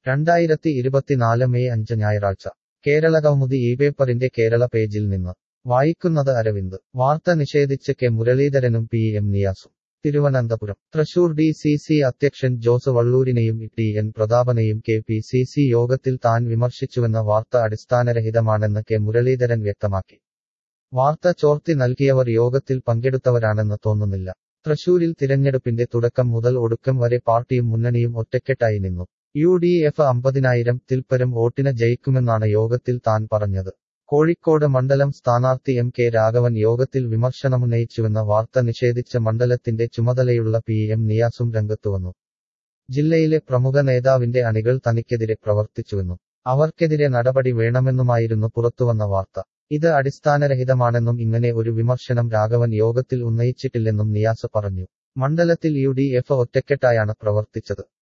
രണ്ടായിരത്തി ഇരുപത്തിനാല് മെയ് അഞ്ച് ഞായറാഴ്ച കേരളകൗമുദി ഈ പേപ്പറിന്റെ കേരള പേജിൽ നിന്ന് വായിക്കുന്നത് അരവിന്ദ് വാർത്ത നിഷേധിച്ച് കെ മുരളീധരനും പി എം നിയാസും Thiruvananthapuram Thrissur D C C അധ്യക്ഷൻ ജോസ് വള്ളൂരിനെയും ടി എൻ പ്രതാപനെയും കെ പി സി സി യോഗത്തിൽ താൻ വിമർശിച്ചുവെന്ന വാർത്ത അടിസ്ഥാനരഹിതമാണെന്ന് കെ മുരളീധരൻ വ്യക്തമാക്കി വാർത്ത ചോർത്തി നൽകിയവർ യോഗത്തിൽ പങ്കെടുത്തവരാണെന്ന് തോന്നുന്നില്ല തൃശൂരിൽ തിരഞ്ഞെടുപ്പിന്റെ തുടക്കം മുതൽ ഒടുക്കം വരെ പാർട്ടിയും മുന്നണിയും ഒറ്റക്കെട്ടായി നിന്നു യു ഡി എഫ് അമ്പതിനായിരം തിൽപ്പരം വോട്ടിന് ജയിക്കുമെന്നാണ് യോഗത്തിൽ താൻ പറഞ്ഞത് കോഴിക്കോട് മണ്ഡലം സ്ഥാനാർത്ഥി എം കെ രാഘവൻ യോഗത്തിൽ വിമർശനമുന്നയിച്ചുവെന്ന വാർത്ത നിഷേധിച്ച മണ്ഡലത്തിന്റെ ചുമതലയുള്ള പി എം നിയാസും രംഗത്തുവന്നു ജില്ലയിലെ പ്രമുഖ നേതാവിന്റെ അണികൾ തനിക്കെതിരെ പ്രവർത്തിച്ചുവെന്നും അവർക്കെതിരെ നടപടി വേണമെന്നുമായിരുന്നു പുറത്തുവന്ന വാർത്ത ഇത് അടിസ്ഥാനരഹിതമാണെന്നും ഇങ്ങനെ ഒരു വിമർശനം രാഘവൻ യോഗത്തിൽ ഉന്നയിച്ചിട്ടില്ലെന്നും നിയാസ് പറഞ്ഞു മണ്ഡലത്തിൽ യു ഡി എഫ് ഒറ്റക്കെട്ടായാണ് പ്രവർത്തിച്ചത്